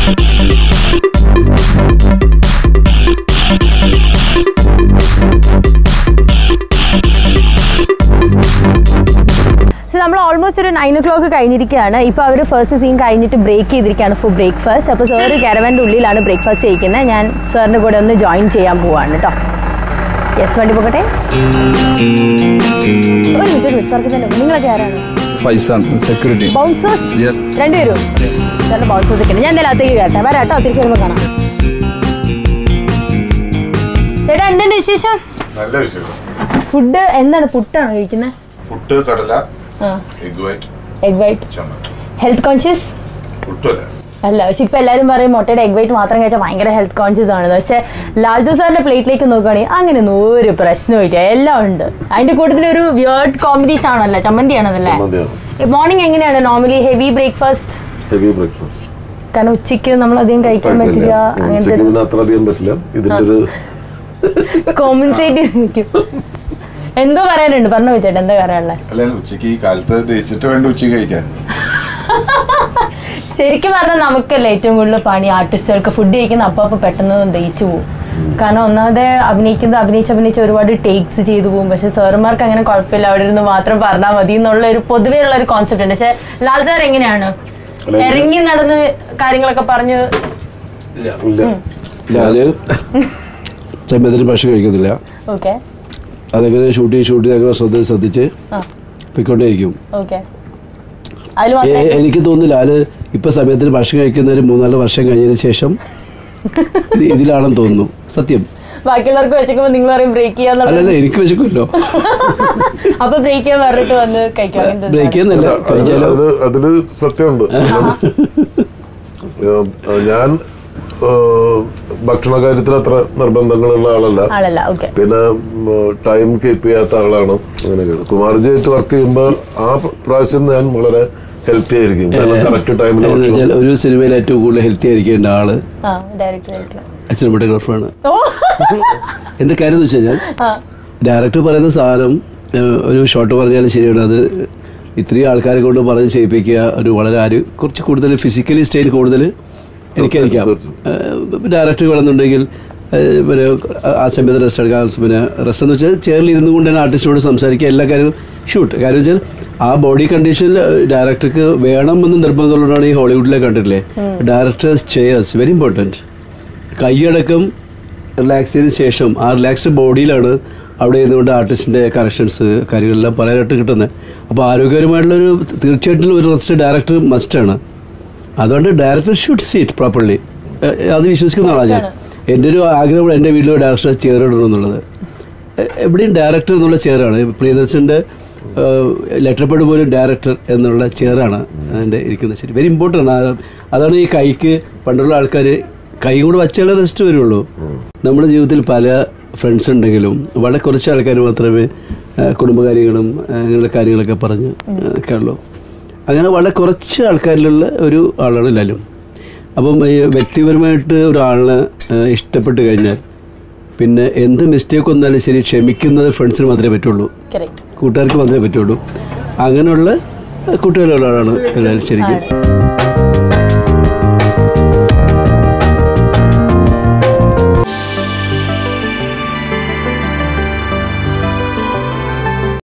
So നമ്മൾ almost ഒരു nine O o'clock കഴിഞ്ഞിരിക്കുകയാണ് ഇപ്പോൾ അവർ ഫസ്റ്റ് സീൻ കഴിഞ്ഞിട്ട് ബ്രേക്ക് ചെയ്തിരിക്കുകയാണ് ഫോർ ബ്രേക്ക്ഫാസ്റ്റ് അപ്പോൾ സാറ് കാരവൻ്റെ ഉള്ളിലാണ് ബ്രേക്ക്ഫാസ്റ്റ് ചെയ്യിക്കുന്നത് ഞാൻ സാറിൻ്റെ കൂടെ ഒന്ന് ജോയിൻ ചെയ്യാൻ പോവാണ് കേട്ടോ യെസ് വണ്ടി പോകട്ടെ ഒരു മിനിറ്റ് ഒരു മിനിറ്റ് തുറക്കുന്നുണ്ട് നിങ്ങളൊക്കെ ആരാണ് പൈസ സെക്യൂരിറ്റി ബൗൺസേഴ്സ് യെസ് രണ്ടുപേരും സാറിന് ബൗൺസേഴ്സ് ഒക്കെ ഞാൻ എന്തായാലും അകത്തേക്ക് കയറട്ടെ വരാം കേട്ടോ തിരിച്ചു വരുമ്പോൾ കാണാം ചേട്ടാ എന്തുണ്ട് വിശേഷം നല്ല വിഷയം ഫുഡ് എന്താണ് പുട്ടാണോ കഴിക്കുന്നത് പുട്ട് കടല ആ എഗ് വൈറ്റ് എഗ് വൈറ്റ് ചമ്മന്തി ഹെൽത്ത് കോൺഷ്യസ് പുട്ടല്ല അല്ല പക്ഷെ ഇപ്പൊ എല്ലാവരും പറയും മുട്ടയുടെ എഗ് വൈറ്റ് മാത്രം കഴിച്ചാൽ ഭയങ്കര ഹെൽത്ത് കോൺഷ്യസ് ആണെന്ന് പക്ഷെ ലാൽജു സാറിന്റെ പ്ലേറ്റിലേക്ക് നോക്കുകയാണെങ്കിൽ അങ്ങനെ ഒരു പ്രശ്നമില്ല എല്ലാം ഉണ്ട് അതിന്റെ കൂട്ടത്തിൽ ഒരു വിയേർഡ് കോമ്പിനേഷൻ ആണല്ലോ ചമ്മന്തിയാണതല്ലേ ചമ്മന്തിയാണ്. മോർണിംഗ് എങ്ങനെയാണ് normally heavy breakfast heavy breakfast കാരണം ഉച്ചയ്ക്ക് നമ്മൾ അധികം കഴിക്കാൻ പറ്റില്ല അങ്ങനത്തെ ഉച്ചയ്ക്ക് പിന്നെ അത്ര അധികം പറ്റില്ല ഇതിന്റെ ഒരു കോമ്പൻസേറ്റ് നിൽക്കും എന്തോ പറയാനുണ്ട് പറഞ്ഞു വെച്ചേട്ടാ എന്താ പറയാനുള്ളത് അല്ല ഉച്ചക്ക് ഈ കാലത്ത് ദഹിച്ചിട്ട് വേണ്ട ഉച്ചക്ക് കഴിക്കാൻ ശരിക്കും പറഞ്ഞാൽ നമുക്കല്ലേ ഏറ്റവും കൂടുതൽ പണി ആർട്ടിസ്റ്റുകൾക്ക് ഫുഡ് കഴിക്കുന്ന അപ്പം അപ്പം പെട്ടെന്ന് ദഹിച്ചു പോകും കാരണം ഒന്നാമത് അഭിനയിക്കുന്നത് അഭിനയിച്ച് അഭിനയിച്ച് ഒരുപാട് ടേക്സ് ചെയ്തു പോകും പക്ഷെ സാറുമാർക്ക് അങ്ങനെ കുഴപ്പമില്ല അവിടെ ഇരുന്ന് മാത്രം പറഞ്ഞാൽ മതി എന്നുള്ള ഒരു പൊതുവേ ഉള്ള ഒരു കോൺസെപ്റ്റ് ഉണ്ട് പക്ഷെ ലാൽ സാർ എങ്ങനെയാണ് അല്ല, ഇറങ്ങി നടന്ന് കാര്യങ്ങളൊക്കെ പറഞ്ഞ് ഇല്ല ഞാന് സമയത്തിന് ഭക്ഷണം കഴിക്കുന്നില്ല ഓക്കെ അതെങ്ങനെ ഷൂട്ട് ചെയ്ത് ഷൂട്ട് ചെയ്ത് അങ്ങനെ ശ്രദ്ധ ശ്രദ്ധിച്ച് ആ പോയിക്കൊണ്ടേയിരിക്കും ഓക്കെ അതിൽ എ- മാത്രമേ എനിക്ക് തോന്നുന്നില്ല അത് ഇപ്പൊ സമയത്തിന് ഭക്ഷണം കഴിക്കുന്ന ഒരു മൂന്നാല് വർഷം കഴിഞ്ഞതിന് ശേഷം ഇത് ഇതിലാണെന്ന് തോന്നുന്നു സത്യം ബാക്കിയുള്ളവർക്ക് വെച്ചേക്കുമ്പോൾ നിങ്ങൾ പറയും ബ്രേക്ക് ചെയ്യാന്നുള്ള അല്ലല്ല എനിക്ക് വിശക്കുമല്ലോ അപ്പൊ ബ്രേക്ക് ചെയ്യാൻ പറഞ്ഞിട്ട് വന്ന് കഴിക്കാം അങ്ങനത്തെ ബ്രേക്ക് ചെയ്യുന്നില്ല കഴിച്ചാലോ അതില് അതില് സത്യമുണ്ട് ഏഹ്, ഞാൻ ഏഹ്, ഭക്ഷണ കാര്യത്തിൽ അത്ര നിർബന്ധങ്ങളുള്ള ആളല്ല ആളല്ല ഓക്കെ പിന്നെ ടൈം കീപ്പ് ചെയ്യാത്ത ആളാണ് അങ്ങനെയൊക്കെ കുമാർജിയായിട്ട് വർക്ക് ചെയ്യുമ്പോൾ ആ പ്രാവശ്യം ഞാൻ വളരെ ഹെൽത്തി ആയിരിക്കും കാരണം കറക്റ്റ് ടൈമിൽ എന്ന് ഭക്ഷണം വെച്ചാൽ ഒരു സിനിമയിൽ ഏറ്റവും കൂടുതൽ ഹെൽത്തി ആയിരിക്കേണ്ട ആള് ആ ഡയറക്ടർ ഡയറക്ടർ സിനിമാറ്റോഗ്രാഫറാണ് ഓ എന്താ കാര്യം എന്ന് വെച്ച് കഴിഞ്ഞാൽ ആ ഡയറക്ടർ പറയുന്ന സാധനം ഏഹ്, ഒരു ഷോട്ട് പറഞ്ഞാലും ശരിയാണ് അത് ഇത്രയും ആൾക്കാരെ കൊണ്ട് പറഞ്ഞ് ചെയ്യിപ്പിക്കുക ഒരു വളരെ ആര് കുറച്ച് കൂടുതൽ ഫിസിക്കലി സ്ട്രെയിൻ കൂടുതൽ എനിക്കായിരിക്കാം ഡയറക്ടർ വേണമെന്നുണ്ടെങ്കിൽ ഏഹ്, പിന്നെ ആ സമയത്ത് റെസ്റ്റ് എടുക്കാൻ പിന്നെ റെസ്റ്റ് എന്ന് വെച്ചാൽ ചെയറിൽ ഇരുന്നു കൊണ്ട് തന്നെ ആർട്ടിസ്റ്റിനോട് സംസാരിക്കുക എല്ലാ കാര്യവും ഷൂട്ട് കാര്യം വെച്ചാൽ ആ ബോഡി കണ്ടീഷനിൽ ഡയറക്ടർക്ക് വേണമെന്ന് നിർബന്ധമുള്ളതാണ് ഈ ഹോളിവുഡിലെ കണ്ടിട്ടില്ലേ ഡയറക്ടേഴ്സ് ചെയേഴ്സ് വെരി ഇമ്പോർട്ടൻറ്റ് കൈയടക്കം റിലാക്സ് ചെയ്തതിന് ശേഷം ആ റിലാക്സ്ഡ് ബോഡിയിലാണ് അവിടെ ഇരുന്നുകൊണ്ട് ആർട്ടിസ്റ്റിൻ്റെ കറക്ഷൻസ് കാര്യങ്ങളെല്ലാം പറയാനായിട്ട് കിട്ടുന്നത് അപ്പോൾ ആരോഗ്യകരമായിട്ടുള്ളൊരു തീർച്ചയായിട്ടും ഒരു റെസ്റ്റ് ഡയറക്ടർ മസ്റ്റാണ് അതുകൊണ്ട് ഡയറക്ടർ ഷുഡ് സീറ്റ് പ്രോപ്പർലി അത് വിശ്വസിക്കുന്ന ആളാണ് ഞാൻ എൻ്റെ ഒരു ആഗ്രഹം എൻ്റെ വീട്ടിൽ ഡയറക്ടർ ചെയർ ഇടണം എന്നുള്ളത് എ- എവിടെയും ഡയറക്ടർ എന്നുള്ള ചെയറാണ് പ്രിയദർശൻ്റെ ലെറ്റർ പേഡ് പോലും ഡയറക്ടർ എന്നുള്ള ചെയറാണ് അതിൻ്റെ ഇരിക്കുന്നത് ശരി വെരി ഇമ്പോർട്ടൻ്റ് ആണ് അതാണ് ഈ കൈക്ക് പണ്ടുള്ള ആൾക്കാർ കൈ കൂടെ വച്ചാലേ റെസ്റ്റ് വരുള്ളൂ നമ്മുടെ ജീവിതത്തിൽ പല ഫ്രണ്ട്സ് ഉണ്ടെങ്കിലും വളരെ കുറച്ച് ആൾക്കാർ മാത്രമേ ആ, കുടുംബകാര്യങ്ങളും ആ, അങ്ങനെയുള്ള കാര്യങ്ങളൊക്കെ പറഞ്ഞ് ഒക്കെ ഉള്ളൂ അങ്ങനെ വളരെ കുറച്ച് ആൾക്കാരിലുള്ള ഒരു ആളാണ് ലാലും അപ്പം ഈ വ്യക്തിപരമായിട്ട് ഒരാളിനെ ആ, ഇഷ്ടപ്പെട്ട് കഴിഞ്ഞാൽ പിന്നെ എന്ത് മിസ്റ്റേക്ക് വന്നാലും ശരി ക്ഷമിക്കുന്നത് ഫ്രണ്ട്സിന് മാത്രമേ പറ്റുള്ളൂ കറക്റ്റ് കൂട്ടുകാർക്ക് മാത്രമേ പറ്റുള്ളൂ അങ്ങനെയുള്ള കൂട്ടുകാരുള്ള ആളാണ് ലാൽ ശരിക്കും